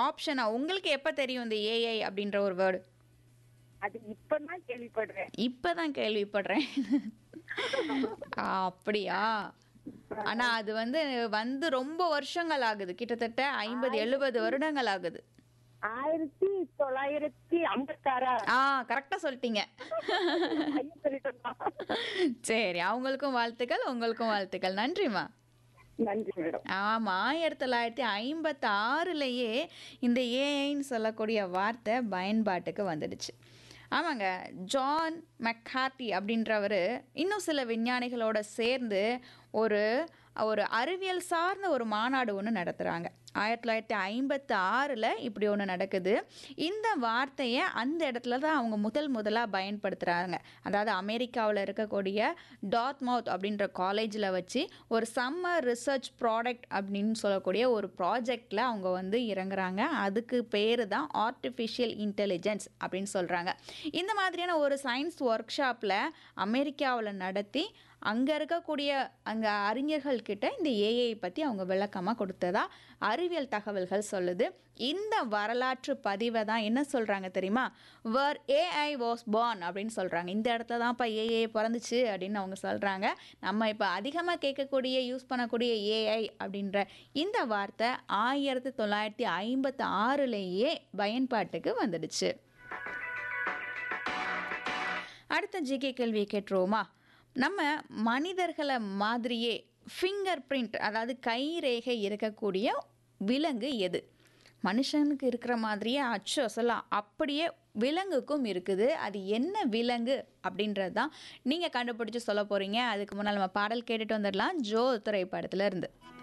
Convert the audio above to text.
ஆப்ஷனா உங்களுக்கு எப்போ தெரியும் இந்த ஏஐ அப்படின்ற ஒரு வேர்டு அது இப்பதான் கேள்விப்படுறேன் இப்பதான் கேள்விப்படுறேன் அப்படியா ஆனா அது வந்து வந்து ரொம்ப வருஷங்கள் ஆகுது கிட்டத்தட்ட ஐம்பது எழுபது வருடங்கள் ஆகுது ஆயிரத்தி தொள்ளாயிரத்தி ஐம்பத்தாறா ஆ கரெக்டா சொல்லிட்டீங்க ஐயோ சொல்லிட்டோமா சரி அவங்களுக்கும் வாழ்த்துக்கள் உங்களுக்கும் வாழ்த்துக்கள் நன்றிம்மா நன்றி மேடம் ஆமாம் ஆயிரத்தி தொள்ளாயிரத்தி ஐம்பத்தி ஆறுலேயே இந்த ஏஐன்னு சொல்லக்கூடிய வார்த்தை பயன்பாட்டுக்கு வந்துடுச்சு ஆமாங்க ஜான் மெக்கார்டி அப்படின்றவர் இன்னும் சில விஞ்ஞானிகளோட சேர்ந்து ஒரு ஒரு அறிவியல் சார்ந்த ஒரு மாநாடு ஒன்று நடத்துகிறாங்க ஆயிரத்தி தொள்ளாயிரத்தி ஐம்பத்தி ஆறில் இப்படி ஒன்று நடக்குது இந்த வார்த்தையை அந்த இடத்துல தான் அவங்க முதல் முதலாக பயன்படுத்துகிறாங்க அதாவது அமெரிக்காவில் இருக்கக்கூடிய டாத்மவுத் அப்படின்ற காலேஜில் வச்சு ஒரு சம்மர் ரிசர்ச் ப்ராடக்ட் அப்படின்னு சொல்லக்கூடிய ஒரு ப்ராஜெக்டில் அவங்க வந்து இறங்குறாங்க அதுக்கு பேர் தான் ஆர்டிஃபிஷியல் இன்டெலிஜென்ஸ் அப்படின்னு சொல்கிறாங்க இந்த மாதிரியான ஒரு சயின்ஸ் ஒர்க் ஷாப்பில் அமெரிக்காவில் நடத்தி அங்கே இருக்கக்கூடிய அங்கே அறிஞர்கள்கிட்ட இந்த ஏஐ பற்றி அவங்க விளக்கமாக கொடுத்ததா அறிவியல் தகவல்கள் சொல்லுது இந்த வரலாற்று பதிவை தான் என்ன சொல்கிறாங்க தெரியுமா வர் ஏஐ வாஸ் born அப்படின்னு சொல்கிறாங்க இந்த இடத்துல தான்ப்பா ஏஐ பிறந்துச்சு அப்படின்னு அவங்க சொல்கிறாங்க நம்ம இப்போ அதிகமாக கேட்கக்கூடிய யூஸ் பண்ணக்கூடிய ஏஐ அப்படின்ற இந்த வார்த்தை ஆயிரத்தி தொள்ளாயிரத்தி ஐம்பத்தி ஆறுலேயே பயன்பாட்டுக்கு வந்துடுச்சு அடுத்த ஜிகே கேள்வியை கேட்டுருவோமா நம்ம மனிதர்களை மாதிரியே ஃபிங்கர் பிரிண்ட் அதாவது கை ரேகை இருக்கக்கூடிய விலங்கு எது மனுஷனுக்கு இருக்கிற மாதிரியே அச்சு அசலாம் அப்படியே விலங்குக்கும் இருக்குது அது என்ன விலங்கு அப்படின்றது தான் நீங்கள் கண்டுபிடிச்சி சொல்ல போகிறீங்க அதுக்கு முன்னால் நம்ம பாடல் கேட்டுட்டு வந்துடலாம் ஜோ திரைப்படத்துல இருந்து